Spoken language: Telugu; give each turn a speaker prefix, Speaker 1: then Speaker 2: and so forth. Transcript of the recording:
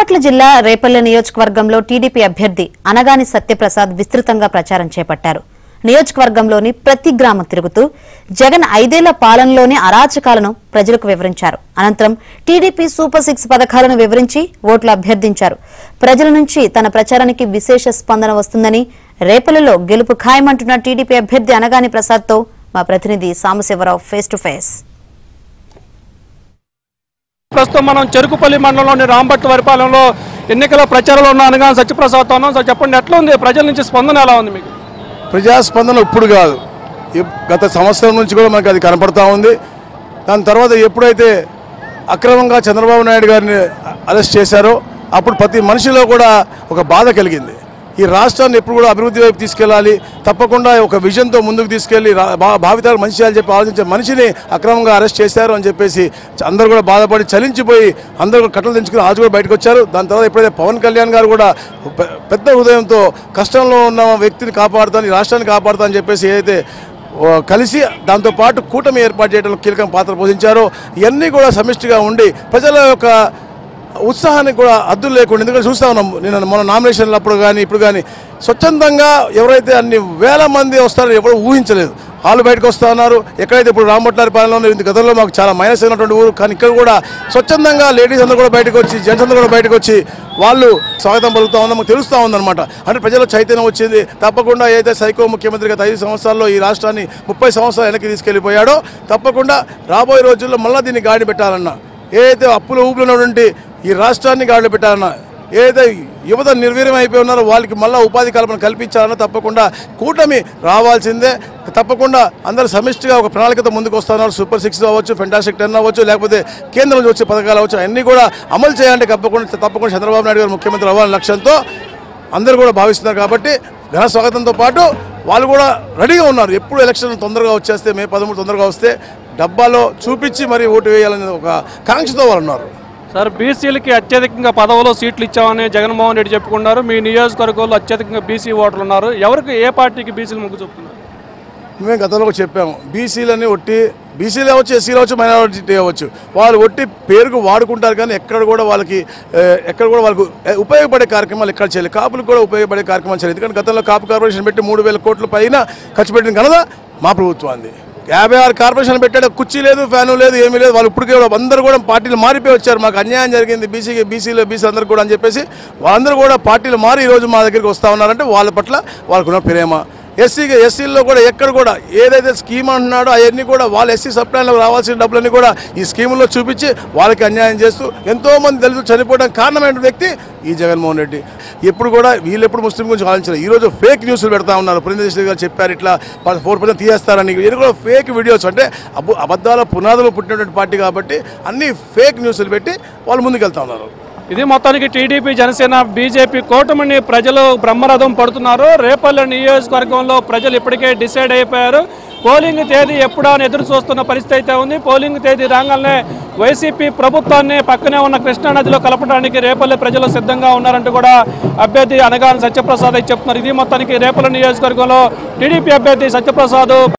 Speaker 1: బాపట్ల జిల్లా రేపల్లె నియోజకవర్గంలో టీడీపీ అభ్యర్థి అనగాని సత్యప్రసాద్ విస్తృతంగా ప్రచారం చేపట్టారు నియోజకవర్గంలోని ప్రతి గ్రామం తిరుగుతూ జగన్ ఐదేళ్ల పాలనలోని అరాచకాలను ప్రజలకు వివరించారు అనంతరం టీడీపీ సూపర్ సిక్స్ పథకాలను వివరించి ఓట్లు అభ్యర్థించారు ప్రజల నుంచి తన ప్రచారానికి విశేష స్పందన వస్తుందని రేపల్లెలో గెలుపు ఖాయమంటున్న టీడీపీ అభ్యర్థి అనగాని ప్రసాద్తో మా ప్రతినిధి సాంబశివరావు ఫేస్ టు ఫేస్
Speaker 2: ప్రస్తుతం మనం చెరుకుపల్లి మండలంలోని రాంభట్ వరిపాలెంలో ఎన్నికల ప్రచారంలో ఉన్న అనగా సత్యప్రసాద్తో ఉన్నాం సార్ చెప్పండి ఎట్లా ఉంది ప్రజల నుంచి స్పందన ఎలా ఉంది మీకు
Speaker 3: ప్రజాస్పందన ఇప్పుడు కాదు ఎప్- గత సంవత్సరం నుంచి కూడా మనకు అది కనపడతా ఉంది దాని తర్వాత ఎప్పుడైతే అక్రమంగా చంద్రబాబు నాయుడు గారిని అరెస్ట్ చేశారో అప్పుడు ప్రతి మనిషిలో కూడా ఒక బాధ కలిగింది ఈ రాష్ట్రాన్ని ఎప్పుడు కూడా అభివృద్ధి వైపు తీసుకెళ్ళాలి తప్పకుండా ఒక విజన్తో ముందుకు తీసుకెళ్లి రా- భా- భావితాలు మంచి చేయాలని చెప్పి ఆలోచించే మనిషిని అక్రమంగా అరెస్ట్ చేశారు అని చెప్పేసి చ- అందరూ కూడా బాధపడి చలించిపోయి అందరూ కూడా కట్టలు తెంచుకుని ఆజు కూడా బయటకు వచ్చారు దాని తర్వాత ఎప్పుడైతే పవన్ కళ్యాణ్ గారు కూడా పె- పెద్ద హృదయంతో కష్టంలో ఉన్న వ్యక్తిని కాపాడుతాను ఈ రాష్ట్రాన్ని కాపాడుతా అని చెప్పేసి ఏదైతే ఓ, కలిసి దాంతోపాటు కూటమి ఏర్పాటు చేయడంలో కీలక పాత్ర పోషించారో ఇవన్నీ కూడా సమిష్టిగా ఉండి ప్రజల యొక్క ఉత్సాహానికి కూడా అద్దులు లేకుండా ఎందుకంటే చూస్తా ఉన్నాం నేను మన నామినేషన్లు అప్పుడు కానీ ఇప్పుడు కానీ స్వచ్ఛందంగా ఎవరైతే అన్ని వేల మంది వస్తారో ఎవరు ఊహించలేదు వాళ్ళు బయటకు వస్తా ఉన్నారు ఎక్కడైతే ఇప్పుడు రామభట్లారి పాలనలో ఇది గతంలో మాకు చాలా మైనస్ అయినటువంటి ఊరు కానీ ఇక్కడ కూడా స్వచ్ఛందంగా లేడీస్ అందరూ కూడా బయటకు వచ్చి జెంట్స్ అందరూ కూడా బయటకు వచ్చి వాళ్ళు స్వాగతం పలుకుతా ఉందో మాకు తెలుస్తూ ఉందన్నమాట అంటే ప్రజల చైతన్యం వచ్చింది తప్పకుండా ఏదైతే సైకో ముఖ్యమంత్రి గత ఐదు సంవత్సరాల్లో ఈ రాష్ట్రాన్ని ముప్పై సంవత్సరాలు వెనక్కి తీసుకెళ్లిపోయాడో తప్పకుండా రాబోయే రోజుల్లో మళ్ళీ దీన్ని గాడి పెట్టాలన్నా ఏదైతే అప్పుల ఊపులు ఉన్నటువంటి ఈ రాష్ట్రాన్ని గాడిలో పెట్టాలన్నా ఏదైతే యువత నిర్వీర్యం అయిపోయి ఉన్నారో వాళ్ళకి మళ్ళీ ఉపాధి కల్పన కల్పించాలన్నా తప్పకుండా కూటమి రావాల్సిందే తప్పకుండా అందరూ సమిష్టిగా ఒక ప్రణాళికతో ముందుకు వస్తున్నారు సూపర్ సిక్స్ అవ్వచ్చు ఫెంటాస్టిక్ టెన్ అవ్వచ్చు లేకపోతే కేంద్రం నుంచి వచ్చే పథకాలు అవ్వచ్చు అన్నీ కూడా అమలు చేయాలంటే తప్పకుండా తప్పకుండా చంద్రబాబు నాయుడు గారు ముఖ్యమంత్రి అవ్వాలనే లక్ష్యంతో అందరూ కూడా భావిస్తున్నారు కాబట్టి ఘన స్వాగతంతో పాటు వాళ్ళు కూడా రెడీగా ఉన్నారు ఎప్పుడు ఎలక్షన్ తొందరగా వచ్చేస్తే మే పదమూడు తొందరగా వస్తే డబ్బాలో చూపించి మరి ఓటు వేయాలనే ఒక కాంక్షతో వాళ్ళు ఉన్నారు
Speaker 2: సార్ బీసీలకి అత్యధికంగా పదవులో సీట్లు ఇచ్చామని జగన్మోహన్ రెడ్డి చెప్పుకున్నారు మీ నియోజకవర్గంలో అత్యధికంగా బీసీ ఓటర్లు ఉన్నారు ఎవరికి ఏ పార్టీకి బీసీలు మొగ్గు చూపుతున్నారు
Speaker 3: మేము గతంలో కూడా చెప్పాము బీసీలని ఒట్టి బీసీలు అవ్వచ్చు ఎస్సీలు అవ్వచ్చు మైనారిటీ అవ్వచ్చు వాళ్ళు ఒట్టి పేరుకు వాడుకుంటారు కానీ ఎక్కడ కూడా వాళ్ళకి ఏ, ఎక్కడ కూడా వాళ్ళకు ఏ, ఉపయోగపడే కార్యక్రమాలు ఎక్కడ చేయలేదు కాపులకు కూడా ఉపయోగపడే కార్యక్రమాలు చేయలేదు ఎందుకంటే గతంలో కాపు కార్పొరేషన్ పెట్టి మూడు వేల కోట్ల పైన ఖర్చు పెట్టిన ఘనత మా ప్రభుత్వాన్ని యాభై ఆరు కార్పొరేషన్ పెట్టాడు కుర్చీ లేదు ఫ్యాను లేదు ఏమీ లేదు వాళ్ళు ఇప్పటికే కూడా అందరూ కూడా పార్టీలు మారిపోయి వచ్చారు మాకు అన్యాయం జరిగింది బీసీకి బీసీలో బీసీ అందరూ కూడా అని చెప్పేసి వాళ్ళందరూ కూడా పార్టీలు మారి ఈరోజు మా దగ్గరికి వస్తూ ఉన్నారంటే వాళ్ళ పట్ల వాళ్ళకున్న ప్రేమ ఎస్సీకి ఎస్సీల్లో కూడా ఎక్కడ కూడా ఏదైతే స్కీమ్ అంటున్నాడో అవన్నీ కూడా వాళ్ళ ఎస్సీ సప్లైన్లకు రావాల్సిన డబ్బులన్నీ కూడా ఈ స్కీముల్లో చూపించి వాళ్ళకి అన్యాయం చేస్తూ ఎంతో మంది దళితులు చనిపోవడానికి కారణమైన వ్యక్తి ఈ జగన్మోహన్ రెడ్డి ఎప్పుడు కూడా వీళ్ళు ఎప్పుడు ముస్లిం గురించి ఆలోచించారు ఈ రోజు ఫేక్ న్యూస్లు పెడతా ఉన్నారు పురంధేశ్వరి గారు చెప్పారు ఇట్లా ఫోర్ పర్సెంట్ తీయేస్తారని ఇది కూడా ఫేక్ వీడియోస్ అంటే అబ్బు అబద్ధాల పునాదులు పుట్టినటువంటి పార్టీ కాబట్టి అన్ని ఫేక్ న్యూస్లు పెట్టి వాళ్ళు ముందుకెళ్తా ఉన్నారు
Speaker 2: ఇది మొత్తానికి టీడీపీ జనసేన బీజేపీ కూటమిని ప్రజలు బ్రహ్మరథం పడుతున్నారు రేపల్లె నియోజకవర్గంలో ప్రజలు ఇప్పటికే డిసైడ్ అయిపోయారు పోలింగ్ తేదీ ఎప్పుడా అని ఎదురు చూస్తున్న పరిస్థితి అయితే ఉంది పోలింగ్ తేదీ రాగానే వైసీపీ ప్రభుత్వాన్ని పక్కనే ఉన్న కృష్ణానదిలో కలపడానికి రేపల్లె ప్రజలు సిద్ధంగా ఉన్నారంటూ కూడా అభ్యర్థి అనగాని సత్యప్రసాద్ అయితే చెప్తున్నారు ఇది మొత్తానికి రేపల్లె నియోజకవర్గంలో టీడీపీ అభ్యర్థి సత్యప్రసాద్